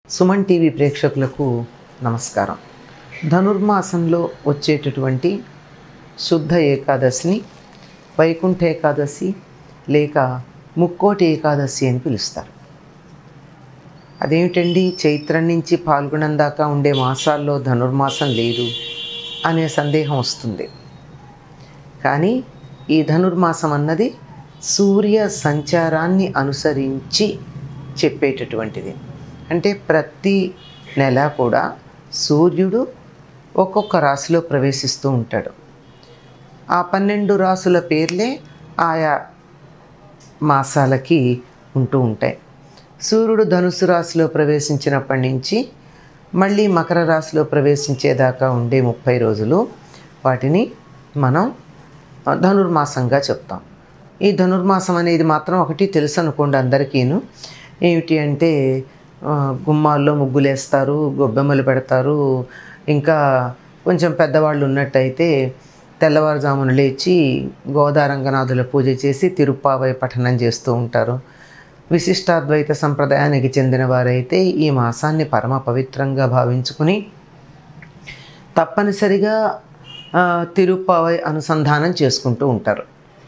Suman TV ప్రేక్షకులకు నమస్కారం ధనుర్మాసంలో వచ్చేటటువంటి శుద్ధ ఏకాదశిని వైకుంఠ ఏకాదశి లేక ముక్కోటి ఏకాదశి అని పిలుస్తారు అదేమిటండి చైత్రం నుంచి పాల్గొనం దాకా ఉండే మాసాల్లో ధనుర్మాసం లేదు అనే సందేహం వస్తుంది కానీ ఈ ధనుర్మాసం అన్నది సూర్య సంచారాన్ని అనుసరించి చెప్పేటటువంటిది అంటే ప్రతి నెల కూడా సూర్యుడు ఒక్కొక్క రాశిలో ప్రవేశిస్తూ ఉంటాడు ఆ పన్నెండు రాసుల పేర్లే ఆయా మాసాలకి ఉంటూ ఉంటాయి సూర్యుడు ధనుసు రాశిలో ప్రవేశించినప్పటి నుంచి మళ్ళీ మకర రాశిలో ప్రవేశించేదాకా ఉండే ముప్పై రోజులు వాటిని మనం ఆ, ధనుర్మాసంగా చెప్తాం ఈ ధనుర్మాసం అనేది మాత్రం ఒకటి తెలుసు అనుకోండి అందరికీను ఏమిటి అంటే ఆ, గుమ్మాల్లో ముగ్గులేస్తారు గొబ్బెమ్మలు పెడతారు ఇంకా కొంచెం పెద్దవాళ్ళు ఉన్నట్టయితే తెల్లవారుజామున లేచి గోదారంగనాథుల పూజ చేసి తిరుప్పావై పఠనం చేస్తూ ఉంటారు విశిష్టాద్వైత సంప్రదాయానికి చెందిన వారైతే ఈ మాసాన్ని పరమ పవిత్రంగా భావించుకుని తప్పనిసరిగా ఆ, తిరుప్పావై అనుసంధానం చేసుకుంటూ ఉంటారు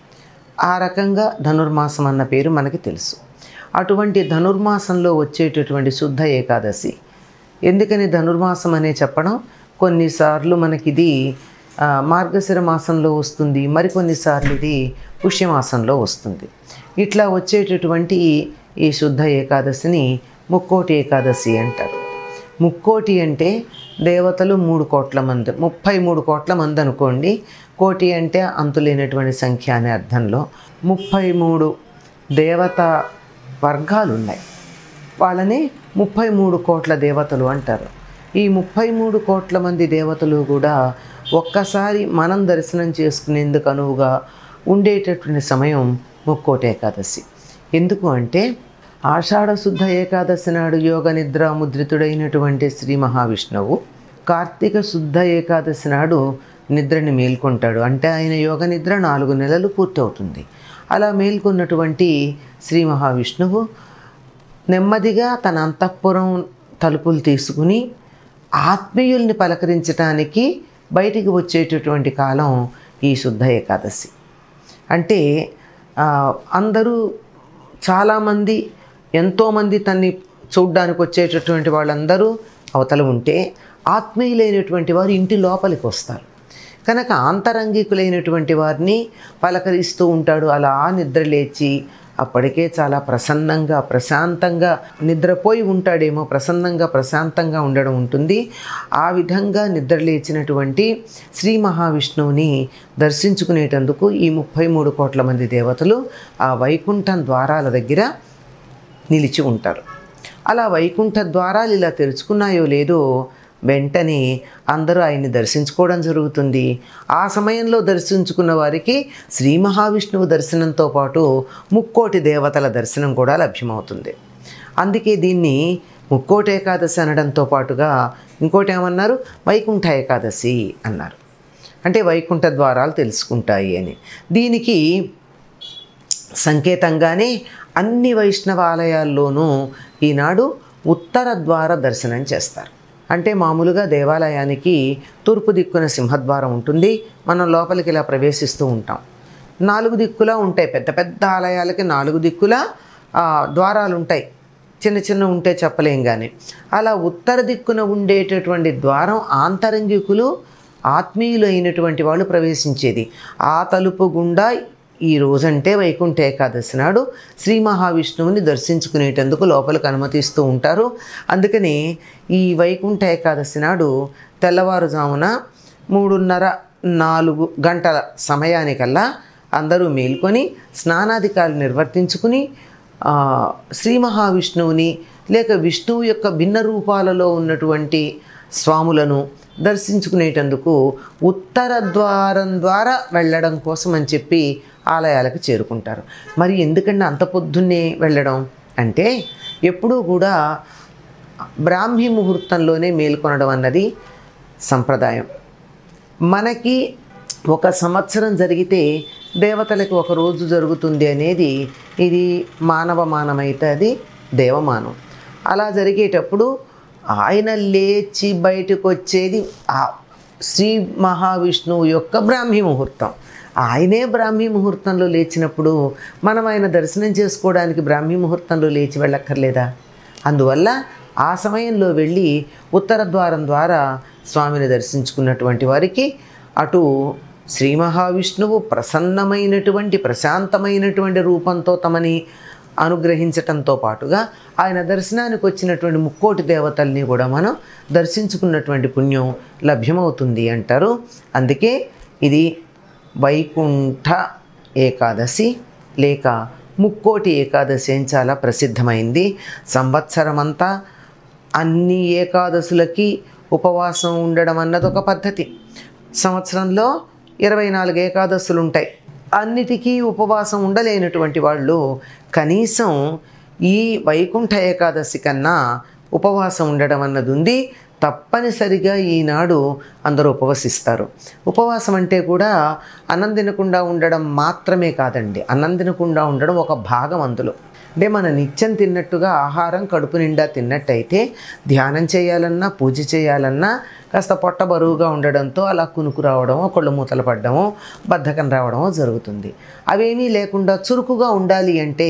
ఆ రకంగా ధనుర్మాసం అన్న పేరు మనకి తెలుసు అటువంటి ధనుర్మాసంలో వచ్చేటటువంటి శుద్ధ ఏకాదశి ఎందుకని ధనుర్మాసం అనే చెప్పడం కొన్నిసార్లు మనకిది ఆ, మార్గశిర మాసంలో వస్తుంది మరికొన్నిసార్లు ఇది పుష్యమాసంలో వస్తుంది ఇట్లా వచ్చేటటువంటి ఈ శుద్ధ ఏకాదశిని ముక్కోటి ఏకాదశి అంటారు ముక్కోటి అంటే దేవతలు మూడు కోట్ల మంది ముప్పై మూడు కోట్ల మంది అనుకోండి కోటి అంటే అంతులేనటువంటి సంఖ్య అనే అర్థంలో ముప్పై మూడు దేవత వర్గాలు ఉన్నాయి వాళ్ళని ముప్పై మూడు కోట్ల దేవతలు అంటారు ఈ ముప్పై మూడు కోట్ల మంది దేవతలు కూడా ఒక్కసారి మనం దర్శనం చేసుకునేందుకు అనువుగా ఉండేటటువంటి సమయం ముక్కోటి ఏకాదశి ఎందుకు అంటే ఆషాఢ శుద్ధ ఏకాదశి నాడు యోగ నిద్ర ముద్రితుడైనటువంటి శ్రీ మహావిష్ణువు కార్తీక శుద్ధ ఏకాదశి నాడు నిద్రని మేల్కొంటాడు అంటే ఆయన యోగ నిద్ర నాలుగు నెలలు పూర్తవుతుంది అలా మేల్కొన్నటువంటి శ్రీ మహావిష్ణువు నెమ్మదిగా తన అంతఃపురం తలుపులు తీసుకుని ఆత్మీయుల్ని పలకరించటానికి బయటికి వచ్చేటటువంటి కాలం ఈ శుద్ధ ఏకాదశి అంటే ఆ, అందరూ చాలామంది ఎంతోమంది తన్ని చూడ్డానికి వచ్చేటటువంటి వాళ్ళందరూ అవతల ఉంటే ఆత్మీయులైనటువంటి వారు ఇంటి లోపలికి వస్తారు కనుక ఆంతరంగికులైనటువంటి వారిని పలకరిస్తూ ఉంటాడు అలా నిద్ర లేచి అప్పటికే చాలా ప్రసన్నంగా ప్రశాంతంగా నిద్రపోయి ఉంటాడేమో ప్రసన్నంగా ప్రశాంతంగా ఉండడం ఉంటుంది ఆ విధంగా నిద్ర లేచినటువంటి శ్రీ మహావిష్ణువుని దర్శించుకునేటందుకు ఈ ముప్పై మూడు కోట్ల మంది దేవతలు ఆ వైకుంఠం ద్వారాల దగ్గర నిలిచి ఉంటారు అలా వైకుంఠ ద్వారాలు ఇలా తెరుచుకున్నాయో లేదో వెంటనే అందరూ ఆయన్ని దర్శించుకోవడం జరుగుతుంది ఆ సమయంలో దర్శించుకున్న వారికి శ్రీ మహావిష్ణువు దర్శనంతో పాటు ముక్కోటి దేవతల దర్శనం కూడా లభ్యమవుతుంది అందుకే దీన్ని ముక్కోటి ఏకాదశి అనడంతో పాటుగా ఇంకోటి ఏమన్నారు వైకుంఠ ఏకాదశి అన్నారు అంటే వైకుంఠ ద్వారాలు తెలుసుకుంటాయి అని దీనికి సంకేతంగానే అన్ని వైష్ణవ ఆలయాల్లోనూ ఈనాడు ఉత్తర ద్వార దర్శనం చేస్తారు అంటే మామూలుగా దేవాలయానికి తూర్పు దిక్కున సింహద్వారం ఉంటుంది మనం లోపలికి ఇలా ప్రవేశిస్తూ ఉంటాం నాలుగు దిక్కులా ఉంటాయి పెద్ద పెద్ద ఆలయాలకి నాలుగు దిక్కులా ఆ, ద్వారాలు ఉంటాయి చిన్న చిన్న ఉంటే చెప్పలేం కానీ అలా ఉత్తర దిక్కున ఉండేటటువంటి ద్వారం ఆంతరంగికులు ఆత్మీయులు అయినటువంటి వాళ్ళు ప్రవేశించేది ఆ తలుపు గుండా ఈ రోజంటే వైకుంఠ ఏకాదశి నాడు శ్రీ మహావిష్ణువుని దర్శించుకునేటందుకు లోపలికి అనుమతిస్తూ ఉంటారు అందుకని ఈ వైకుంఠ ఏకాదశి నాడు తెల్లవారుజామున మూడున్నర నాలుగు గంటల సమయానికల్లా అందరూ మేల్కొని స్నానాధికారులు నిర్వర్తించుకుని ఆ, శ్రీ మహావిష్ణువుని లేక విష్ణువు యొక్క భిన్న రూపాలలో ఉన్నటువంటి స్వాములను దర్శించుకునేటందుకు ఉత్తర ద్వారం ద్వారా వెళ్ళడం కోసం అని చెప్పి ఆలయాలకు చేరుకుంటారు మరి ఎందుకంటే అంత పొద్దున్నే వెళ్ళడం అంటే ఎప్పుడూ కూడా బ్రాహ్మీ ముహూర్తంలోనే మేల్కొనడం అన్నది సంప్రదాయం మనకి ఒక సంవత్సరం జరిగితే దేవతలకు ఒక రోజు జరుగుతుంది అనేది ఇది మానవ మానమైతే అది దేవమానం అలా జరిగేటప్పుడు ఆయన లేచి బయటకు వచ్చేది ఆ శ్రీ మహావిష్ణువు యొక్క బ్రాహ్మీ ముహూర్తం ఆయనే బ్రాహ్మీ ముహూర్తంలో లేచినప్పుడు మనం ఆయన దర్శనం చేసుకోవడానికి బ్రాహ్మీ ముహూర్తంలో లేచి వెళ్ళక్కర్లేదా అందువల్ల ఆ సమయంలో వెళ్ళి ఉత్తర ద్వారం ద్వారా స్వామిని దర్శించుకున్నటువంటి వారికి అటు శ్రీ మహావిష్ణువు ప్రసన్నమైనటువంటి ప్రశాంతమైనటువంటి రూపంతో తమని అనుగ్రహించటంతో పాటుగా ఆయన దర్శనానికి వచ్చినటువంటి ముక్కోటి దేవతల్ని కూడా మనం దర్శించుకున్నటువంటి పుణ్యం లభ్యమవుతుంది అంటారు అందుకే ఇది వైకుంఠ ఏకాదశి లేక ముక్కోటి ఏకాదశి అని చాలా ప్రసిద్ధమైంది సంవత్సరమంతా అన్ని ఏకాదశులకి ఉపవాసం ఉండడం అన్నది ఒక పద్ధతి సంవత్సరంలో ఇరవై నాలుగు ఏకాదశులు ఉంటాయి అన్నిటికీ ఉపవాసం ఉండలేనటువంటి వాళ్ళు కనీసం ఈ వైకుంఠ ఏకాదశి కన్నా ఉపవాసం ఉండడం అన్నది ఉంది తప్పనిసరిగా ఈనాడు అందరూ ఉపవసిస్తారు ఉపవాసం అంటే కూడా అన్నం తినకుండా ఉండడం మాత్రమే కాదండి అన్నం తినకుండా ఉండడం ఒక భాగం అందులో అంటే మన నిత్యం తిన్నట్టుగా ఆహారం కడుపు నిండా తిన్నట్టయితే ధ్యానం చేయాలన్నా పూజ చేయాలన్నా కాస్త పొట్ట బరువుగా ఉండడంతో అలా కునుకు రావడమో కొళ్ళు మూతలు పడ్డమో బద్ధకం రావడమో జరుగుతుంది అవేమీ లేకుండా చురుకుగా ఉండాలి అంటే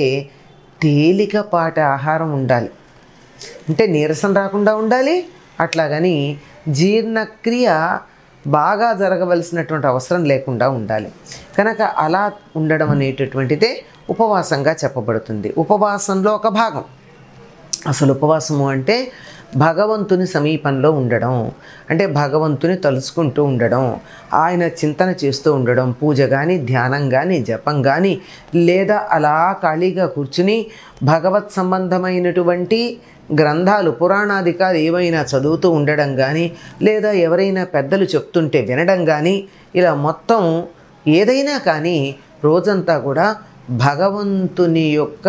తేలికపాటి ఆహారం ఉండాలి అంటే నీరసం రాకుండా ఉండాలి అట్లాగని జీర్ణక్రియ బాగా జరగవలసినటువంటి అవసరం లేకుండా ఉండాలి కనుక అలా ఉండడం అనేటటువంటిదే ఉపవాసంగా చెప్పబడుతుంది ఉపవాసంలో ఒక భాగం అసలు ఉపవాసము అంటే భగవంతుని సమీపంలో ఉండడం అంటే భగవంతుని తలుచుకుంటూ ఉండడం ఆయన చింతన చేస్తూ ఉండడం పూజ కానీ ధ్యానం కానీ జపం కానీ లేదా అలా ఖాళీగా కూర్చుని భగవత్ సంబంధమైనటువంటి గ్రంథాలు పురాణాధికాలు ఏవైనా చదువుతూ ఉండడం కానీ లేదా ఎవరైనా పెద్దలు చెప్తుంటే వినడం కానీ ఇలా మొత్తం ఏదైనా కానీ రోజంతా కూడా భగవంతుని యొక్క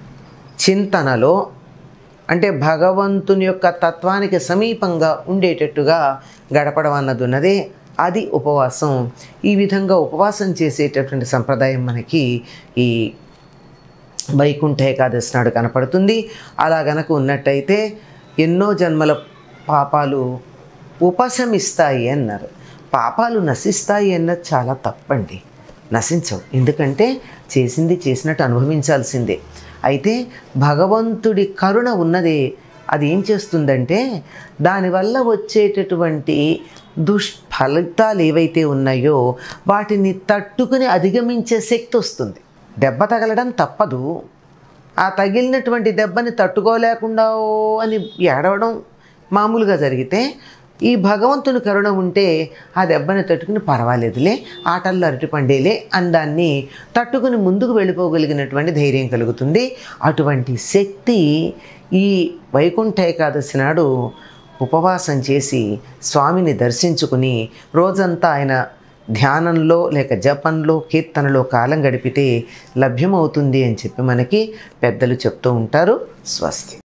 చింతనలో అంటే భగవంతుని యొక్క తత్వానికి సమీపంగా ఉండేటట్టుగా గడపడం అన్నది ఉన్నదే అది ఉపవాసం ఈ విధంగా ఉపవాసం చేసేటటువంటి సంప్రదాయం మనకి ఈ వైకుంఠ ఏకాదశి నాడు కనపడుతుంది అలా గనక ఉన్నట్టయితే ఎన్నో జన్మల పాపాలు ఉపశమిస్తాయి అన్నారు పాపాలు నశిస్తాయి అన్నది చాలా తప్పండి నశించవు ఎందుకంటే చేసింది చేసినట్టు అనుభవించాల్సిందే అయితే భగవంతుడి కరుణ ఉన్నదే అది ఏం చేస్తుందంటే దానివల్ల వచ్చేటటువంటి దుష్ఫలితాలు ఏవైతే ఉన్నాయో వాటిని తట్టుకుని అధిగమించే శక్తి వస్తుంది దెబ్బ తగలడం తప్పదు ఆ తగిలినటువంటి దెబ్బని తట్టుకోలేకుండా ఓ అని ఏడవడం మామూలుగా జరిగితే ఈ భగవంతుని కరుణ ఉంటే ఆ దెబ్బని తట్టుకుని పర్వాలేదులే ఆటల్లో అరటిపండేలే అని దాన్ని తట్టుకుని ముందుకు వెళ్ళిపోగలిగినటువంటి ధైర్యం కలుగుతుంది అటువంటి శక్తి ఈ వైకుంఠ ఏకాదశి నాడు ఉపవాసం చేసి స్వామిని దర్శించుకుని రోజంతా ఆయన ధ్యానంలో లేక జపంలో కీర్తనలో కాలం గడిపితే లభ్యమవుతుంది అని చెప్పి మనకి పెద్దలు చెప్తూ ఉంటారు స్వస్తి